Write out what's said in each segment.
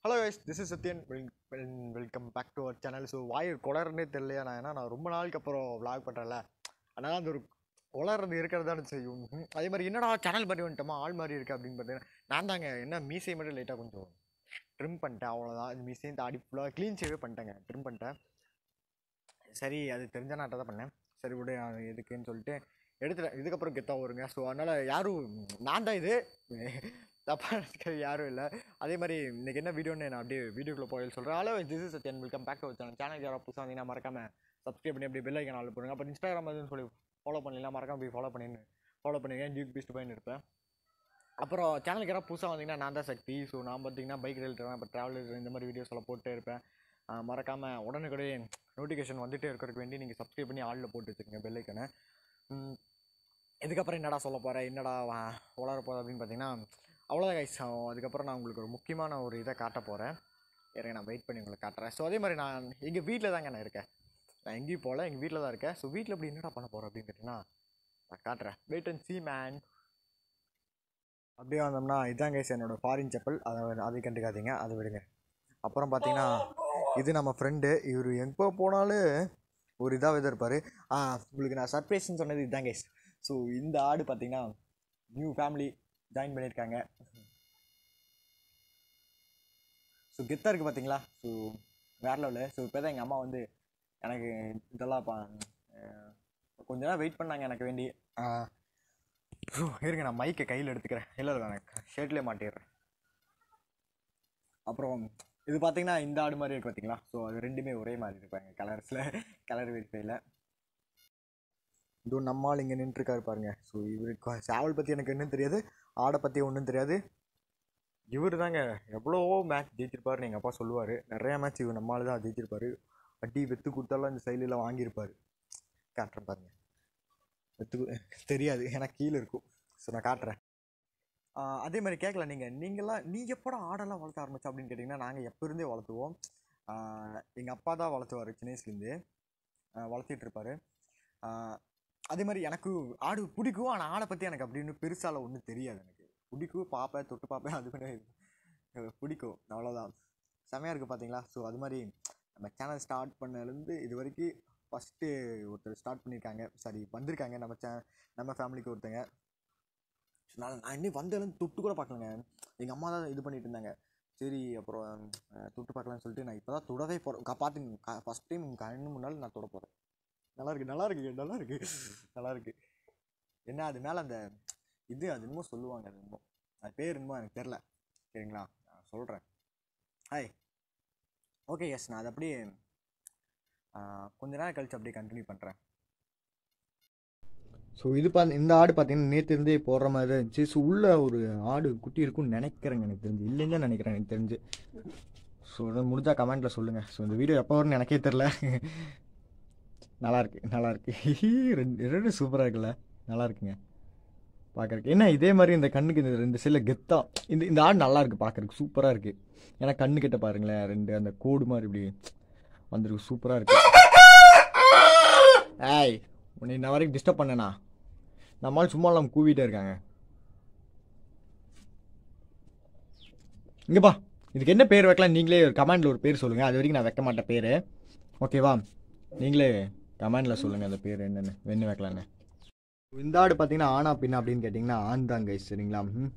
Hello guys this is Sathyan welcome back to our channel so வாய் குளறனே தெரியலையா நான் ஏன்னா நான் ரொம்ப நாளுக்கு அப்புறம் vlog பண்ணுறேன்ல அதனால் அந்த ஒரு குளறது இருக்கிறதானு செய்யும் ம், அதே மாதிரி என்னடா சேனல் மாதிரி வந்துட்டோமா ஆள் மாதிரி இருக்கு அப்படின்னு பார்த்தீங்கன்னா நான் தாங்க என்ன மீசை மட்டும் லைட்டாக கொஞ்சம் ட்ரிம் பண்ணிட்டேன் அவ்வளோதான் இந்த மீசையும் தாடி ஃபுல்லாக க்ளீன் ஷேவே பண்ணிட்டேங்க ட்ரிம் பண்ணிட்டேன் சரி அது தெரிஞ்ச நாட்டை தான் பண்ணேன் சரி விடு அது எதுக்குன்னு சொல்லிட்டு எடுத்துட்டேன் இதுக்கப்புறம் கெத்தாக வருங்க ஸோ அதனால் யாரும் நான் தான் இது தப்பாக நினைக்கிறது யாரும் இல்லை அதே மாதிரி இன்னைக்கு என்ன வீடியோன்னு நான் அப்படியே வீடியோக்குள்ளே போய் சொல்கிறேன் hello this is Sathyan welcome back to channel channel யாரோ புதுசாக வந்தீங்கன்னா மறக்காம சப்ஸ்கிரைப் பண்ணி அப்படியே பெல் ஐக்கன் ஆள் போடுங்க அப்போ இன்ஸ்டாகிராம் அதுன்னு சொல்லி ஃபாலோ பண்ணலாம் மறக்காம போய் ஃபாலோ பண்ணி ஃபாலோ பண்ணிங்க டியூக் பீஸ்ட் போயின்னு இருப்பேன் அப்புறம் சேனலுக்கு யாராவது புதுசாக வந்தீங்கன்னா நான் தான் சக்தி ஸோ நான் பார்த்தீங்கன்னா பைக் ரிலேட்டட் இப்போ ட்ராவல் இந்த மாதிரி வீடியோஸ் எல்லாம் போட்டே இருப்பேன் ஆஹ் மறக்காம உடனுக்குடைய நோட்டிஃபிகேஷன் வந்துட்டே இருக்கிறதுக்கு வேண்டி நீங்கள் சப்ஸ்கிரைப் பண்ணி ஆளில் போட்டு வச்சுக்கோங்க பெல் ஐக்கனை இதுக்கப்புறம் என்னடா சொல்ல போகிறேன் என்னடா வா- வளர போகுது அப்படின்னு பார்த்தீங்கன்னா அவ்வளோதான் கைஸ் அதுக்கப்புறம் நான் உங்களுக்கு ஒரு முக்கியமான ஒரு இதை காட்ட போகிறேன் இருங்க நான் வெயிட் பண்ணி உங்களுக்கு காட்டுறேன் ஸோ அதே மாதிரி நான் எங்கள் வீட்டில் தாங்க நான் இருக்கேன் நான் எங்கேயும் போகல எங்கள் வீட்டில் தான் இருக்கேன் ஸோ வீட்டில் இப்படி என்னடா பண்ண போகிறேன் அப்படின்னு கேட்டிங்கன்னா நான் காட்டுறேன் வெயிட் அண்ட் சி மேன் அப்படியே வந்தோம்னா இதான் கைஸ் என்னோடய ஃபாரின் செப்பல் அதை அதை கண்டுக்காதீங்க அதை விடுங்க அப்புறம் பார்த்தீங்கன்னா இது நம்ம ஃப்ரெண்டு இவர் எங்கே போனாலும் ஒரு இதாக இருப்பார் ஆ உங்களுக்கு நான் சர்ப்ரைஸ்னு சொன்னது இதுதான் கைஸ் ஸோ இந்த ஆடு பார்த்தீங்கன்னா நியூ ஃபேமிலி ஜாயின் பண்ணியிருக்காங்க ஸோ கெத்தாக இருக்குது பார்த்தீங்களா ஸோ வேற லெவலு ஸோ இப்போ தான் எங்கள் அம்மா வந்து எனக்கு இதெல்லாம் பா அஹ் கொஞ்ச நேரம் வெயிட் பண்ணாங்க எனக்கு வேண்டி ஆஹ் ஸோ இருங்க நான் மைக்கை கையில் எடுத்துக்கிறேன் இல்லை இல்லை எனக்கு ஷர்ட்லேயே மாட்டிடுறேன் அப்புறம் இது பார்த்தீங்கன்னா இந்த ஆடு மாதிரி இருக்கு பார்த்தீங்களா ஸோ அது ரெண்டுமே ஒரே மாதிரி இருப்பாங்க கலர்ஸில் கலர் வெரிஃபைல இதுவும் நம்மால் இங்கே நின்றுருக்காரு பாருங்க ஸோ இவருக்கு சேவல் பற்றி எனக்கு இன்னும் தெரியாது ஆடை பற்றி ஒன்றும் தெரியாது இவர் தாங்க எவ்வளவோ மேட்ச் ஜெயிச்சிருப்பாருன்னு எங்கள் அப்பா சொல்லுவார் நிறையா மேட்ச் இவர் நம்மால் தான் ஜெயிச்சிருப்பாரு அடி வெத்து கொடுத்தாலும் இந்த சைடுலாம் வாங்கியிருப்பார் காட்டுறேன் பாருங்க வெத்து கு- தெரியாது ஏன்னா கீழே இருக்கும் ஸோ நான் காட்டுறேன் ஆஹ் அதே மாதிரி கேட்கல நீங்கள் நீங்களாம் நீ எப்படா ஆடெல்லாம் வளர்த்த ஆரம்பிச்சா அப்படின்னு கேட்டிங்கன்னா நாங்கள் எப்போ இருந்தே வளர்த்துவோம் எங்கள் அப்பா தான் வளர்த்துவார் சின்ன வயசுலேருந்து வளர்த்திட்டு இருப்பாரு ஆஹ் அதே மாதிரி எனக்கு ஆடு பிடிக்கும் ஆனால் ஆடை பற்றி எனக்கு அப்படின்னு பெருசால ஒன்றும் தெரியாது எனக்கு பிடிக்கும் பார்ப்பேன் தொட்டு பார்ப்பேன் அது பண்ணி எனக்கு பிடிக்கும் அவ்வளோதான் செமையாக இருக்குது பார்த்தீங்களா ஸோ அது மாதிரி நம்ம சேனல் ஸ்டார்ட் பண்ணதுலேருந்து இது வரைக்கும் ஃபஸ்ட்டு ஒருத்தர் ஸ்டார்ட் பண்ணியிருக்காங்க சாரி வந்திருக்காங்க நம்ம சே நம்ம ஃபேமிலிக்கு ஒருத்தங்க நான் நான் இன்னும் வந்ததுலேருந்து தொட்டு கூட பார்க்கலங்க எங்கள் அம்மா தான் இது பண்ணிட்டு இருந்தாங்க சரி அப்புறம் அஹ், தொட்டு பார்க்கலாம்னு சொல்லிட்டு நான் இப்போ தான் தொடவே போகிறேன் பார்த்துங்க ஃபஸ்ட் டைம் உங்கள் கண்ணு முன்னால் நான் தொட போகிறேன் நல்லா இருக்கு நல்லா இருக்கு நல்லா இருக்கு நல்லா இருக்கு என்ன அது மேலே அந்த இது அது என்னமோ சொல்லுவாங்க அது என்னமோ அது பேர் என்னமோ எனக்கு தெரில சரிங்களா நான் சொல்கிறேன் ஹாய் ஓகே எஸ் நான் அதை அப்படியே ஆஹ், கொஞ்ச நேரம் கழிச்சு அப்படியே கண்டினியூ பண்ணுறேன் ஸோ இது பார்த்து இந்த ஆடு பார்த்தீங்கன்னா நேற்று இருந்தே போடுற மாதிரி தான் இருந்துச்சு ஸோ உள்ள ஒரு ஆடு குட்டி இருக்கும்னு நினைக்கிறேங்க எனக்கு தெரிஞ்சு இல்லைன்னு தான் நினைக்கிறேன் எனக்கு தெரிஞ்சு ஸோ முடிஞ்சா கமெண்ட்டில் சொல்லுங்கள் ஸோ இந்த வீடியோ எப்போ வரும்னு எனக்கே தெரில நல்லா இருக்கு நல்லா இருக்கு ரெண்டு ரெண்டு சூப்பராக இருக்குல்ல நல்லா இருக்குங்க பார்க்கறதுக்கு என்ன இதே மாதிரி இந்த கண்ணுக்கு இந்த ரெண்டு சைடில் கெத்தா இந்த இந்த ஆடு நல்லா இருக்கு பார்க்கறதுக்கு சூப்பராக இருக்கு ஏன்னா கண்ணு கிட்ட பாருங்களேன் ரெண்டு அந்த கோடு மாதிரி இப்படி வந்துருக்கு சூப்பராக இருக்கு ஏய் உன்னை இன்ன வரைக்கும் டிஸ்டர்ப் பண்ணனா நம்மளால் சும்மா இல்லாமல் கூவிட்டே இருக்காங்க இங்கப்பா இதுக்கு என்ன பேர் வைக்கலாம் நீங்களே ஒரு கமெண்டில் ஒரு பேர் சொல்லுங்கள் அது வரைக்கும் நான் வைக்க மாட்டேன் பேர் ஓகேவா நீங்களே கமெண்டில் சொல்லுங்கள் அந்த பேர் என்னென்னு வெண்ணு வைக்கலான்னு இந்த ஆடு பார்த்தீங்கன்னா ஆனா பின்னா அப்படின்னு கேட்டிங்கன்னா ஆண் தான் கைஸ் சரிங்களா ம்.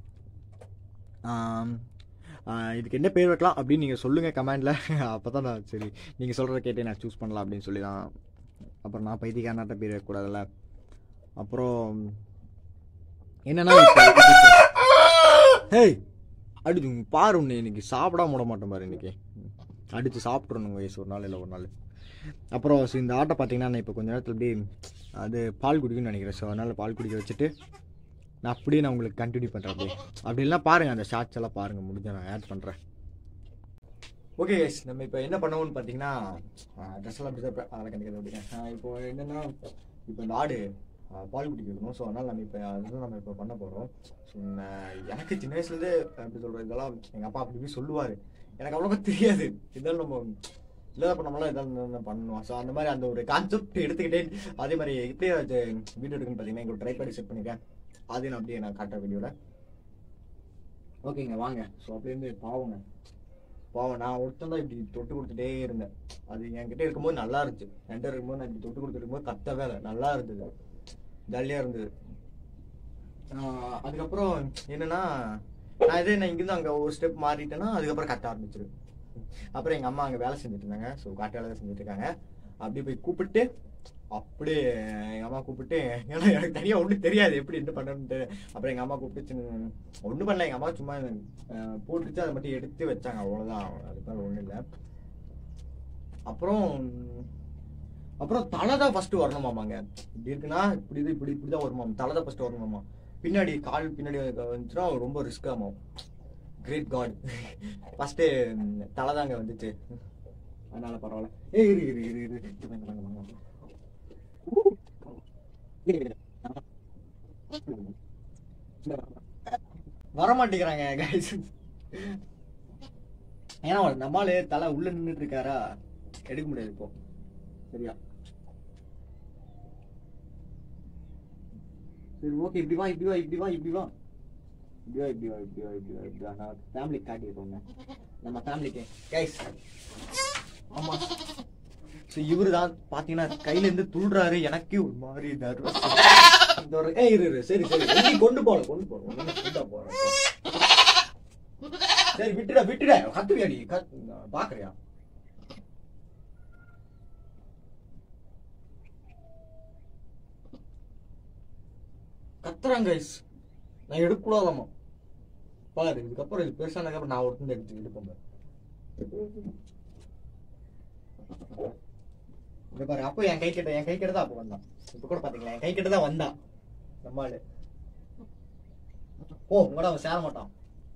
ஆம். ஆ, இதுக்கு என்ன பேர் வைக்கலாம் அப்படின்னு நீங்கள் சொல்லுங்கள் கமெண்டில் அப்போ தான் நான் சரி நீங்கள் சொல்கிறத கேட்டே நான் சூஸ் பண்ணலாம் அப்படின்னு சொல்லி தான் அப்புறம் நான் பைத்தியக்காரனாட்ட பேர் வைக்கக்கூடாதுல்ல அப்புறம் என்னன்னா ஹேய் அடிச்சு பாரு ஒன்று இன்னைக்கு சாப்பிடாம விட மாட்டேன் பாரு இன்னைக்கு அடித்து சாப்பிட்றணுங்க வயசு ஒரு நாள் இல்லை ஒரு நாள் அப்புறம் so இந்த ஆட்டை பார்த்தீங்கன்னா நான் இப்போ கொஞ்ச நேரத்தில் அப்படியே அது பால் குடிக்கும்னு நினைக்கிறேன் ஸோ அதனால் பால் குடிக்க வச்சுட்டு நான் அப்படியே நான் உங்களுக்கு கண்டினியூ பண்ணுறேன் அப்படியே அப்படி இல்லைனா பாருங்கள் அந்த ஷார்ட்ஸ் எல்லாம் பாருங்கள் முடிஞ்ச நான் ஆட் பண்ணுறேன் ஓகே எஸ் நம்ம இப்போ என்ன பண்ணுவோம்னு பார்த்தீங்கன்னா ட்ரெஸ் எல்லாம் அப்படி தான் அதெல்லாம் கண்டிக்கிறது அப்படிங்க இப்போ என்னென்னா இப்போ இந்த ஆடு ஆ, பால் குடிக்க வைக்கணும் ஸோ அதனால் நம்ம இப்போ அதுதான் நம்ம இப்போ பண்ண போகிறோம் ஸோ எனக்கு சின்ன வயசுலேருந்தே எப்படி சொல்கிறது இதெல்லாம் எங்கள் அப்பா அப்படி இப்படி சொல்லுவார் எனக்கு அவ்வளோவா தெரியாது இதெல்லாம் நம்ம இல்லை இப்போ நம்மளாம் இதான் பண்ணணும் ஸோ அந்த மாதிரி அந்த ஒரு கான்செப்ட் எடுத்துக்கிட்டே அதே மாதிரி எப்படி வீடியோ எடுக்குன்னு பார்த்தீங்கன்னா எங்களுக்கு ட்ரைபேட் செட் பண்ணிருக்கேன் அதையும் நான் அப்படியே நான் காட்டுறேன் வீடியோவில் ஓகேங்க வாங்க ஸோ அப்படியே இருந்து பாவங்க பாவம் நான் ஒருத்தன் தான் இப்படி தொட்டு கொடுத்துட்டே இருந்தேன் அது என்கிட்ட இருக்கும்போது நல்லா இருந்துச்சு என்கிட்ட இருக்கும்போது நான் இப்படி தொட்டு கொடுத்துட்டு இருக்கும்போது கத்தவே இல்லை நல்லா இருந்தது ஜாலியாக இருந்தது ஆஹ் அதுக்கப்புறம் என்னன்னா நான் இதே நான் இங்கிருந்து அங்கே ஒரு ஸ்டெப் மாறிட்டேன்னா அதுக்கப்புறம் கத்த ஆரம்பிச்சிரு அப்புறம் எங்கள் அம்மா அங்கே வேலை செஞ்சுட்டு இருந்தாங்க ஸோ காட்டு வேலை செஞ்சுட்டு இருக்காங்க அப்படியே போய் கூப்பிட்டு அப்படியே எங்கள் அம்மா கூப்பிட்டு ஏன்னா எனக்கு தனியாக ஒன்றும் தெரியாது எப்படி என்ன பண்ணணும்ட்டு அப்புறம் எங்கள் அம்மா கூப்பிட்டு சின்ன ஒன்றும் பண்ணல எங்கள் அம்மா சும்மா அஹ், போட்டுச்சு அதை மட்டும் எடுத்து வச்சாங்க அவ்வளோதான் அதுக்கு ஒன்றும் இல்லை அப்புறம் அப்புறம் தலை தான் ஃபர்ஸ்ட் வரணுமாமாங்க இப்படி இருக்குன்னா இப்படி இது இப்படி இப்படி தான் வருமாம் தலை தான் ஃபர்ஸ்ட் வரணுமாமா பின்னாடி கால் பின்னாடி வந்துச்சுன்னா ரொம்ப ரிஸ்க் ஆகும் கிரேட் காட் ஃபர்ஸ்ட் தலை தாங்க வந்துச்சு அதனால பரவாயில்ல ஏய் இரு இரு இரு இரு இங்க வாங்க, வாங்க, வாங்க, வாங்க. வர மாட்டேங்கிறாங்க கைஸ் ஏன்னா நம்மாலே தலை உள்ள நின்றுட்டு இருக்காரா எடுக்க முடியாது இப்போ சரியா சரி ஓகே இப்படி வா இப்படி வா இப்படி வா இப்படி வா இப்படி வா இப்படி வா இப்படி வா இப்படி வா இப்படி வா நான் ஃபேமிலி காட்டிடுறோங்க நம்ம ஃபேமிலிக்கு கைஸ் ஆமா ஸோ இவரு தான் பார்த்தீங்கன்னா கையில இருந்து துள்ளுறாரு எனக்கே ஒரு மாதிரி நர்வஸ் இந்த ஒரு ஏய் இரு இரு சரி சரி எங்கேயும் கொண்டு போல கொண்டு போல ஒண்ணு கொண்டா போறேன் சரி விட்டுடா விட்டுடா கத்துவியா நீ கத் பாக்குறியா கத்துறாங்க guys. நான் எடுக்கக்கூடாதாமா பாரு இதுக்கப்புறம் இது பெருசானதுக்கப்புறம் நான் ஒருத்தன் எடுத்து எடுப்பேன் பாரு. இங்க பாரு அப்போ என் கை கிட்ட என் கை கிட்ட தான் அப்போ வந்தான் இப்ப கூட பாத்தீங்களா என் கை கிட்ட தான் வந்தான் நம்ம ஆளு ஓ உங்களோட அவன் சேர மாட்டான்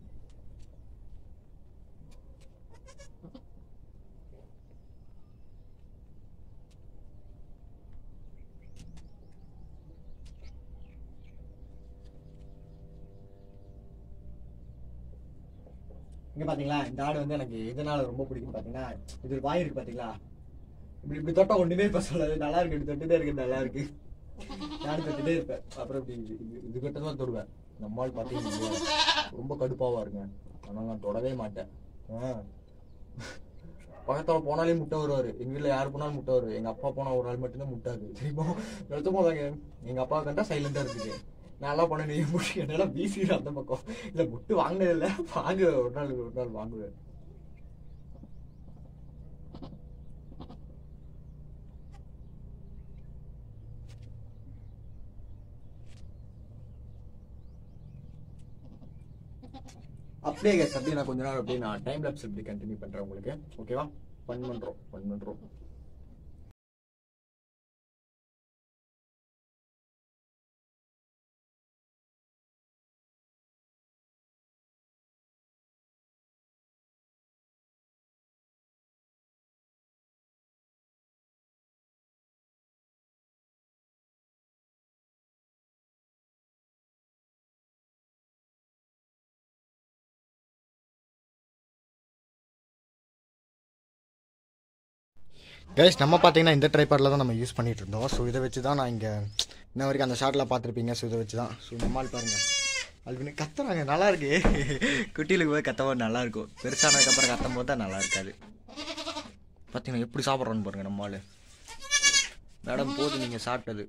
இங்க பாத்தீங்களா இந்த ஆடு வந்து எனக்கு எதனால ரொம்ப பிடிக்கும் பாத்தீங்கன்னா இது வாய் இருக்கு பாத்தீங்களா இப்படி இப்படி தொட்டா ஒண்ணுமே இப்ப சொல்லாது நல்லா இருக்கு இப்படி தொட்டுட்டே இருக்கு நல்லா இருக்கு நானும் தொட்டுட்டே இருப்பேன் அப்புறம் இப்படி இது- இது- இது கிட்ட தான் தொடுவேன் நம்மால் பாத்தீங்கன்னா ரொம்ப கடுப்பாவா இருங்க ஆனா நான் தொடவே மாட்டேன் ஆ. பக்கத்துல போனாலே முட்டை வருவாரு எங்க வீட்டுல யாரு போனாலும் முட்டை வருவாரு எங்க அப்பா போனா ஒரு ஆள் மட்டும்தான் முட்டாது தெரியுமா நிறுத்த போதாங்க எங்க அப்பா கண்டா சைலண்டா இருக்குது நான் எல்லாம் பண்ண நீ முட்டு என்னால வீசிடு அந்த பக்கம் இல்ல முட்டு வாங்கினது இல்ல வாங்க ஒரு நாள் ஒரு நாள் வாங்குவேன் அப்படியே guys, அப்படியே நான் கொஞ்ச நாள் அப்படியே நான் டைம் லேப்ஸ் இப்படி கண்டினியூ பண்றேன் உங்களுக்கு ஓகேவா ஃபன் பண்றோம் ஃபன் பண்றோம் கைஸ் நம்ம பார்த்தீங்கன்னா இந்த ட்ரைபாடில் தான் நம்ம யூஸ் பண்ணிட்டு இருந்தோம் ஸோ இதை வச்சு தான் நான் இங்கே இன்ன வரைக்கும் அந்த ஷார்ட்டில் பார்த்துருப்பீங்க ஸோ இதை வச்சு தான் ஸோ நம்மால் பாருங்க அல்பினு கத்துறாங்க நல்லா இருக்கு குட்டிகளுக்கு போய் கத்தம் போது நல்லா இருக்கும் பெருசானதுக்கப்புறம் கத்தும் போது தான் நல்லா இருக்காது பார்த்தீங்கன்னா எப்படி சாப்பிட்றோன்னு பாருங்க நம்ம ஆளு மேடம் போது நீங்கள் சாப்பிட்டது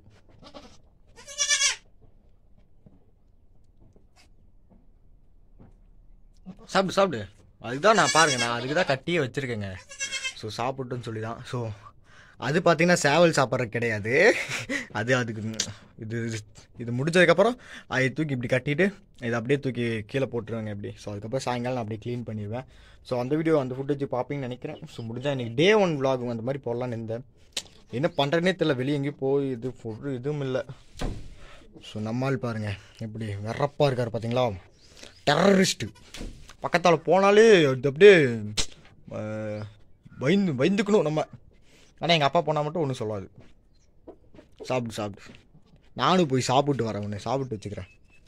சாப்பிடு சாப்பிடு அதுதான் நான் பாருங்க நான் அதுக்கு தான் கட்டியே வச்சிருக்கேங்க ஸோ சாப்பிட்டுன்னு சொல்லி தான் ஸோ அது பார்த்தீங்கன்னா சேவல் சாப்பிட்றது கிடையாது அது அதுக்கு ம், இது இது முடிஞ்சதுக்கப்புறம் அதை தூக்கி இப்படி கட்டிட்டு இதை அப்படியே தூக்கி கீழே போட்டுருவாங்க இப்படி ஸோ அதுக்கப்புறம் சாயங்காலம் நான் அப்படியே க்ளீன் பண்ணிடுவேன் ஸோ அந்த வீடியோ அந்த ஃபுட்டேஜ் பார்ப்பீங்கன்னு நினைக்கிறேன் ஸோ முடிஞ்சால் இன்னைக்கு டே ஒன் vlog அந்த மாதிரி போடலான்னு இருந்தேன் என்ன பண்ணுறேனே தெரியல வெளியே எங்கேயும் போய் இது ஃபுட் இதுவும் இல்லை ஸோ நம்மால் பாருங்க எப்படி வெறப்பாக இருக்கார் பார்த்தீங்களா டெரரிஸ்ட்டு பக்கத்தால் போனாலே அது அப்படியே அஹ், பயந்து பயந்துக்கணும் நம்ம ஆனால் எங்கள் அப்பா போனால் மட்டும் ஒன்றும் சொல்லாது சாப்பிட்டு சாப்பிட்டு நானும் போய் சாப்பிட்டு வரேன் உன்னை சாப்பிட்டு வச்சுக்கிறேன்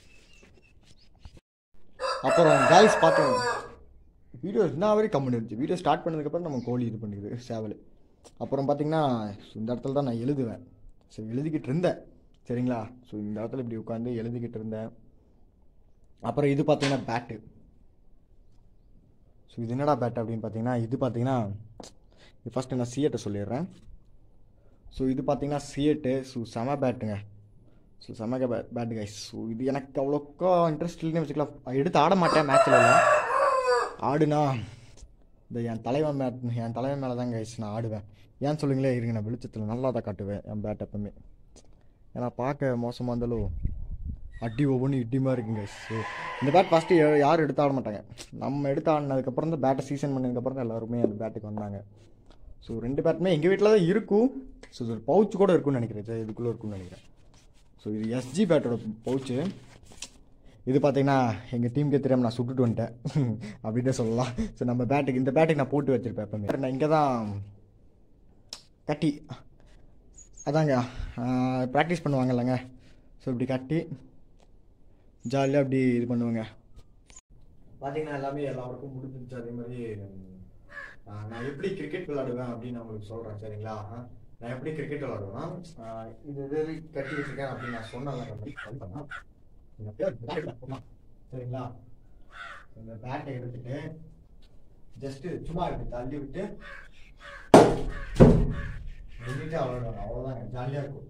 அப்புறம் காய்ஸ் பார்த்தோம் வீடியோ என்ன வரைக்கும் கம்மி இருந்துச்சு வீடியோ ஸ்டார்ட் பண்ணதுக்கப்புறம் நம்ம கோழி இது பண்ணிக்குது சேவல் அப்புறம் பார்த்தீங்கன்னா இந்த இடத்துல தான் நான் எழுதுவேன் ஸோ எழுதிக்கிட்டு இருந்தேன் சரிங்களா ஸோ இந்த இடத்துல இப்படி உட்காந்து எழுதிக்கிட்டு இருந்தேன் அப்புறம் இது பார்த்தீங்கன்னா பேட்டு ஸோ இது என்னடா பேட் அப்படின்னு பார்த்தீங்கன்னா இது பார்த்தீங்கன்னா ஃபஸ்ட்டு நான் சிஎட்டை சொல்லிடுறேன் ஸோ இது பார்த்தீங்கன்னா சிஎட்டு ஸோ செம பேட்டுங்க ஸோ செம பேட் பேட்டு கைஸ் ஸோ இது எனக்கு அவ்வளோக்கா இன்ட்ரெஸ்ட் இல்லைன்னு வச்சுக்கலாம் எடுத்து ஆட மாட்டேன் மேட்ச்சில் எல்லாம் ஆடுனா இந்த என் தலைவன் பேட் என் தலைவன் மேலே தான் கைஸ் நான் ஆடுவேன் ஏன் சொல்லுங்களே இருங்க நான் வெளிச்சத்தில் நல்லா தான் காட்டுவேன் என் பேட் எப்பவுமே ஏன்னா பார்க்க மோசமாக இருந்தாலும் அடி ஒவ்வொன்றும் இட்டிமாக இருக்குங்க ஸோ இந்த பேட் ஃபஸ்ட்டு யாரும் எடுத்து ஆட மாட்டாங்க நம்ம எடுத்து ஆடினதுக்கப்புறம் தான் பேட்டை சீசன் பண்ணதுக்கப்புறம் தான் எல்லாருமே அந்த பேட்டுக்கு வந்தாங்க ஸோ ரெண்டு பேட்டுமே எங்கள் வீட்டில் தான் இருக்கும் ஸோ இது பவுச் கூட இருக்கும்னு நினைக்கிறேன் இது இதுக்குள்ளே இருக்கும்னு நினைக்கிறேன் ஸோ இது எஸ்ஜி பேட்டோட பவுச்சு இது பார்த்தீங்கன்னா எங்கள் டீமுக்கே தெரியாமல் நான் சுட்டுட்டு வந்துட்டேன் அப்படின்ட்டு சொல்லலாம் ஸோ நம்ம பேட்டுக்கு இந்த பேட்டுக்கு நான் போட்டு வச்சுருப்பேன் எப்பவுமே நான் இங்கே தான் கட்டி அதாங்க ப்ராக்டிஸ் பண்ணுவாங்க இல்லைங்க ஸோ இப்படி கட்டி ஜாலியாக அப்படி இது பண்ணுவாங்க பார்த்தீங்கன்னா எல்லாமே எல்லாருக்கும் முடிஞ்சிருச்சு அதே மாதிரி ஆஹ், நான் எப்படி கிரிக்கெட் விளையாடுவேன் அப்படின்னு நான் உங்களுக்கு சொல்கிறேன் சரிங்களா ஆஹ், நான் எப்படி கிரிக்கெட் விளையாடுவேன்னா ஆஹ், இது இது கட்டி வச்சிருக்கேன் அப்படின்னு நான் சொன்னேன் சரிங்களா இந்த பேட்டை எடுத்துட்டு ஜஸ்ட் சும்மா இப்படி தள்ளி விட்டு நின்றுட்டு விளையாடுவாங்க அவ்வளோதாங்க ஜாலியாக இருக்கும்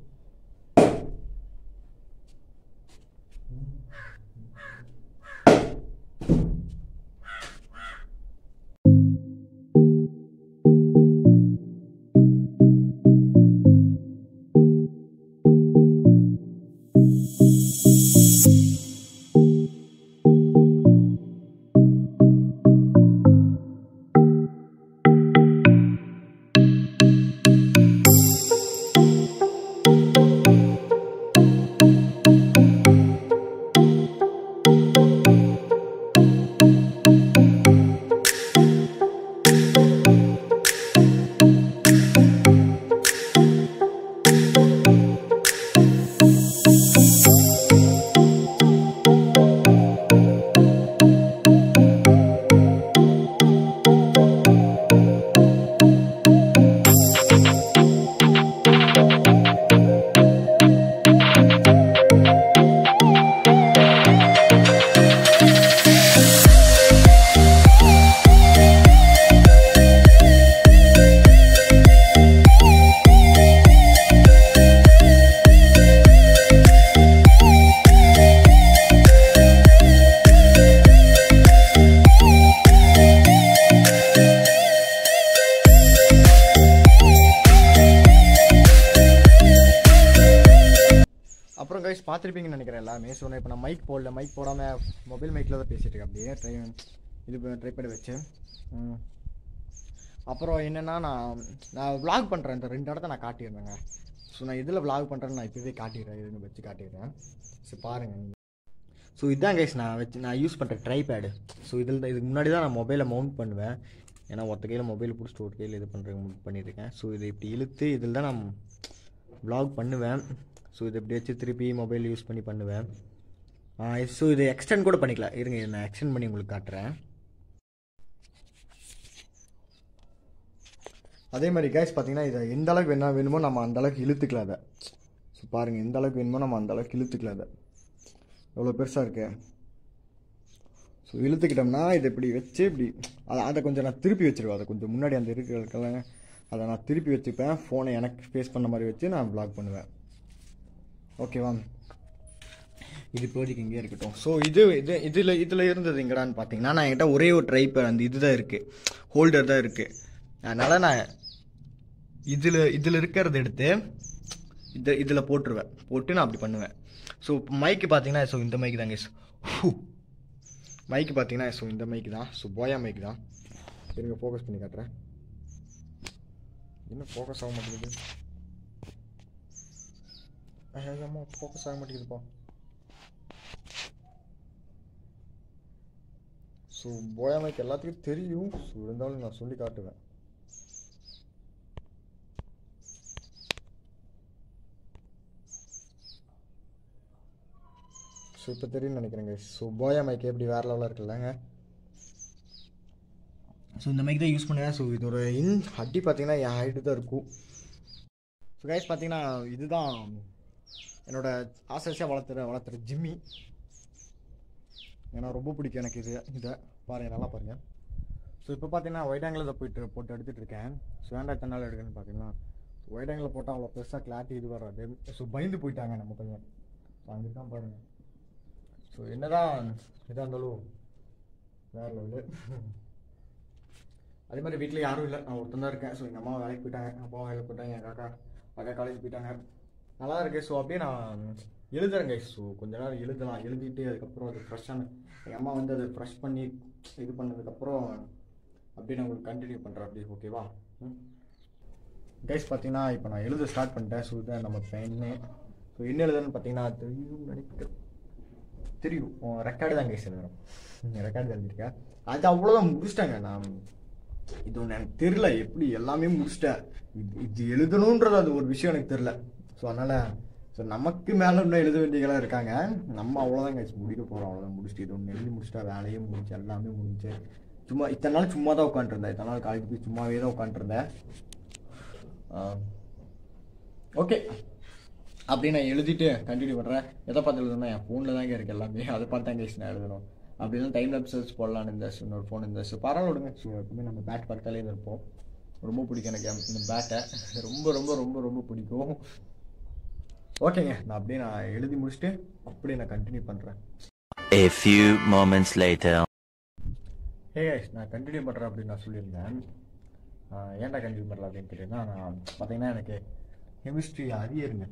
அப்புறம் கைஸ் பார்த்துருப்பீங்கன்னு நினைக்கிறேன் எல்லாமே ஸோ நான் இப்போ நான் மைக் போடல மைக் போடாமல் மொபைல் மைக்கில் தான் பேசிகிட்டு இருக்கேன் அப்படியே ட்ரை இது ட்ரை பண்ணி வச்சு ம். அப்புறம் என்னென்னா நான் நான் vlog பண்ணுறேன் இந்த ரெண்டு இடத்த நான் காட்டியிருந்தேங்க ஸோ நான் இதில் vlog பண்ணுறேன்னு நான் இப்போவே காட்டிடுறேன் இதுன்னு வச்சு காட்டிடுறேன் ஸோ பாருங்கள் நீங்கள் ஸோ இதான் கைஸ் நான் வச்சு நான் யூஸ் பண்ணுற ட்ரைபேடு ஸோ இதில் தான் இதுக்கு முன்னாடி தான் நான் மொபைலை மவுண்ட் பண்ணுவேன் ஏன்னா ஒத்த கையில் மொபைல் பிடிச்சிட்டு ஒரு கையில் இது பண்ணுறது பண்ணியிருக்கேன் ஸோ இதை இப்படி இழுத்து இதில் தான் நான் vlog பண்ணுவேன் ஸோ இதை இப்படி வச்சு திருப்பி மொபைல் யூஸ் பண்ணி பண்ணுவேன் ஸோ இதை எக்ஸ்டெண்ட் கூட பண்ணிக்கலாம் இருங்க இதை நான் எக்ஸ்டெண்ட் பண்ணி உங்களுக்கு காட்டுறேன் அதே மாதிரி கேஸ் பார்த்தீங்கன்னா இதை எந்த அளவுக்கு என்ன வேணுமோ நம்ம அந்த அளவுக்கு இழுத்துக்கலாம் அதை ஸோ பாருங்கள் எந்த அளவுக்கு வேணுமோ நம்ம அந்த அளவுக்கு இழுத்துக்கலாம் அதை எவ்வளோ பெருசாக இருக்கு ஸோ இழுத்துக்கிட்டோம்னா இதை இப்படி வச்சு இப்படி அதை அதை கொஞ்சம் நான் திருப்பி வச்சிருவேன் அதை கொஞ்சம் முன்னாடி அந்த இருக்கிறதுக்கெல்லாம் அதை நான் திருப்பி வச்சுப்பேன் ஃபோனை எனக்கு ஃபேஸ் பண்ண மாதிரி வச்சு நான் vlog பண்ணுவேன் ஓகேவா இது இப்போதைக்கு இங்கே இருக்கட்டும் ஸோ இது இது இதில் இதில் இருந்தது எங்கடான்னு பார்த்தீங்கன்னா நான் என்கிட்ட ஒரே ஒரு ட்ரைப் அந்த இது தான் இருக்குது ஹோல்டர் தான் இருக்குது அதனால் நான் இதில் இதில் இருக்கிறத எடுத்து இது இதில் போட்டுருவேன் போட்டு நான் அப்படி பண்ணுவேன் ஸோ மைக்கு பார்த்தீங்கன்னா ஸோ இந்த மைக்கு தாங்க மைக்கு பார்த்தீங்கன்னா ஸோ இந்த மைக்கு தான் ஸோ போயா மைக்கு தான் இருங்க ஃபோக்கஸ் பண்ணி காட்டுறேன் என்ன ஃபோக்கஸ் ஆக மாட்டேங்குது அம்மா ஃபோக்கஸ் ஆக மாட்டேங்குதுப்பா ஸோ போயா மைக் எல்லாத்துக்கும் தெரியும் ஸோ இருந்தாலும் நான் சொல்லி காட்டுவேன் ஸோ இப்போ தெரியும்னு நினைக்கிறேங்க ஸோ போயா மைக் எப்படி வேறு லெவலில் இருக்குல்லங்க ஸோ இந்த மைக் தான் யூஸ் பண்ணுவேன் ஸோ இதோட இன் அடி பார்த்தீங்கன்னா என் ஹைட்டு தான் இருக்கும் ஸோ கைஸ் பார்த்தீங்கன்னா இதுதான் என்னோட ஆசை ஆசையாக வளர்த்துற வளர்த்துற ஜிம்மி ஏன்னா ரொம்ப பிடிக்கும் எனக்கு இது இதை பாருங்க நல்லா பாருங்க ஸோ இப்போ பார்த்தீங்கன்னா ஒயிட் ஆங்கிளில் தான் போயிட்டு போட்டு எடுத்துகிட்டு இருக்கேன் ஸோ ஏன்டா எத்தனை நாள் எடுக்குன்னு பார்த்தீங்கன்னா ஒயிட் ஆங்கிளில் போட்டால் அவ்வளோ பெருசாக கிளாரிட்டி இது வராது ஸோ பயந்து போயிட்டாங்க நம்ம பையன் ஸோ அங்கே இருக்கான் பாருங்க ஸோ என்னதான் இதாக இருந்தாலும் வேற லெவலு அதே மாதிரி வீட்டில் யாரும் இல்லை நான் ஒருத்தன் தான் இருக்கேன் ஸோ எங்கள் அம்மா வேலைக்கு போயிட்டாங்க அப்பா வேலைக்கு போயிட்டாங்க எங்கள் அக்கா அக்கா காலேஜ் போயிட்டாங்க நல்லா இருக்கு ஸோ அப்படியே நான் எழுதுறேங்க ஸோ கொஞ்ச நேரம் எழுதலாம் எழுதிட்டு அதுக்கப்புறம் அது ஃப்ரெஷ்ஷான எங்கள் அம்மா வந்து அதை ஃப்ரெஷ் பண்ணி இது பண்ணதுக்கப்புறம் அப்படியே நான் உங்களுக்கு கண்டினியூ பண்ணுறேன் அப்படி ஓகேவா கைஸ் பார்த்தீங்கன்னா இப்போ நான் எழுத ஸ்டார்ட் பண்ணிட்டேன் ஸோ இதுதான் நம்ம பெண்ணு ஸோ என்ன எழுதுன்னு பார்த்தீங்கன்னா தெரியும் நினைக்கிறேன் தெரியும் ரெக்கார்டு தான் கைஸ் எழுதுறோம் ரெக்கார்டு எழுதியிருக்கேன் அது அவ்வளோதான் முடிச்சிட்டாங்க நான் இது ஒன்று எனக்கு தெரில எப்படி எல்லாமே முடிச்சிட்டேன் இது இது எழுதணுன்றது அது ஒரு விஷயம் எனக்கு தெரில ஸோ அதனால் ஸோ நமக்கு மேலே இன்னும் எழுத வேண்டியதெல்லாம் இருக்காங்க நம்ம அவ்வளோதான் கைஸ் முடிக்க போகிறோம் அவ்வளோதான் முடிச்சுட்டு இது ஒன்று எழுதி முடிச்சிட்டா வேலையே முடிஞ்சு எல்லாமே முடிஞ்சு சும்மா இத்தனை நாள் சும்மா தான் உட்காந்துருந்தேன் இத்தனை நாள் காலேஜ் போய் சும்மாவே தான் உட்காந்துருந்தேன் ஓகே அப்படி நான் எழுதிட்டு கண்டினியூ பண்ணுறேன் எதை பார்த்து எழுதணும் என் ஃபோனில் தாங்க இருக்குது எல்லாமே அதை பார்த்து தான் கேஸ் நான் எழுதணும் அப்படின்னா டைம் லேப் சர்ச் போடலான்னு இருந்த இன்னொரு ஃபோன் இருந்த ஸோ பரவாயில்ல விடுங்க ஸோ எப்பவுமே நம்ம பேட் பார்த்தாலே இருப்போம் ரொம்ப பிடிக்கும் எனக்கு இந்த பேட்டை ரொம்ப ரொம்ப ரொம்ப ரொம்ப பிடிக்கும் ஓகேங்க நான் அப்படியே நான் எழுதி முடிச்சுட்டு அப்படியே நான் கண்டினியூ பண்ணுறேன் A few moments later. ஹே நான் கண்டினியூ பண்ணுறேன் அப்படின்னு நான் சொல்லியிருந்தேன் ஆஹ் ஏன்டா கண்டினியூ பண்ணல அப்படின்னு கேட்டீங்கன்னா நான் பார்த்தீங்கன்னா எனக்கு கெமிஸ்ட்ரி அரியருங்க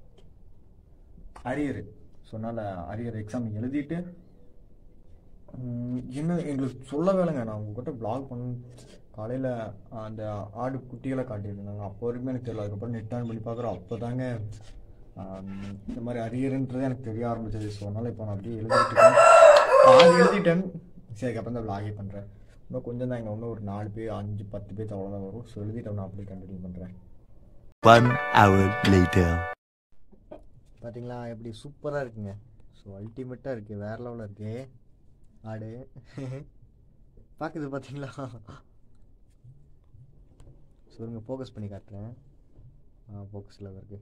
அரியர் ஸோ அதனால் அரியர் எக்ஸாம் எழுதிட்டு உம், இன்னும் எங்களுக்கு சொல்ல வேலைங்க நான் உங்ககிட்ட ப்ளாக் பண்ண காலையில் அந்த ஆடு குட்டிகளை காட்டியிருந்தாங்க அப்போ வரைக்கும் எனக்கு தெரியல அதுக்கப்புறம் நெட் ஆன் பண்ணி பார்க்குறோம் அப்போ தாங்க இந்த மாதிரி அரியருன்றது எனக்கு தெரிய ஆரம்பிச்சது ஸோ அதனால் இப்போ நான் அப்படியே எழுதிட்டு இருக்கேன் பாதி எழுதிட்டேன் சரி அப்புறம் தான் ப்ளாகே பண்ணுறேன் இன்னும் கொஞ்சம் தான் இங்கே இன்னும் ஒரு நாலு பேர் அஞ்சு பத்து பேர் அவ்வளோதான் வரும் ஸோ எழுதிட்டு நான் அப்படியே கண்டினியூ பண்ணுறேன் One hour later. பார்த்தீங்களா எப்படி சூப்பராக இருக்குங்க ஸோ அல்டிமேட்டாக இருக்குது வேறு லெவலில் இருக்கு ஆடு பார்க்குது பார்த்தீங்களா சொல்லுங்க ஃபோக்கஸ் பண்ணி காட்டுறேன் ஆ ஃபோக்கஸில் இருக்கு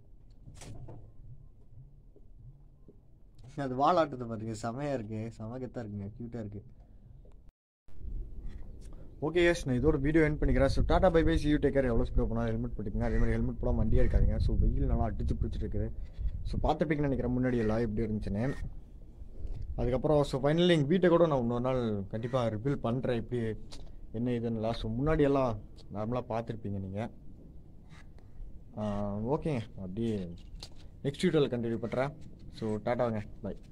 அது வால் ஆட்டுறது பாருங்க செமையாக இருக்குது செம கெத்தாக இருக்குங்க க்யூட்டாக இருக்குது ஓகே எஸ் நான் இதோட வீடியோ என் பண்ணிக்கிறேன் so tata bye bye see you take care எவ்வளோ ஸ்பீட் போனால் ஹெல்மெட் போட்டுக்கங்க அதே மாதிரி ஹெல்மெட் போடாம வண்டியாக இருக்காதுங்க ஸோ வெயில் நல்லா அடிச்சு பிடிச்சிட்டு இருக்குது ஸோ பார்த்துப்பீங்கன்னு நினைக்கிறேன் முன்னாடி எல்லாம் எப்படி இருந்துச்சுன்னு அதுக்கப்புறம் ஸோ ஃபைனலி எங்கள் வீட்டை கூட நான் இன்னொரு நாள் கண்டிப்பாக ரிவீல் பண்ணுறேன் எப்படி என்ன இதுன்னுலாம் ஸோ முன்னாடி எல்லாம் நார்மலாக பார்த்துருப்பீங்க நீங்கள் ஓகேங்க அப்படியே நெக்ஸ்ட் வீடியோவில் கண்டினியூ பண்ணுறேன் ஸோ டாட்டாங்க பை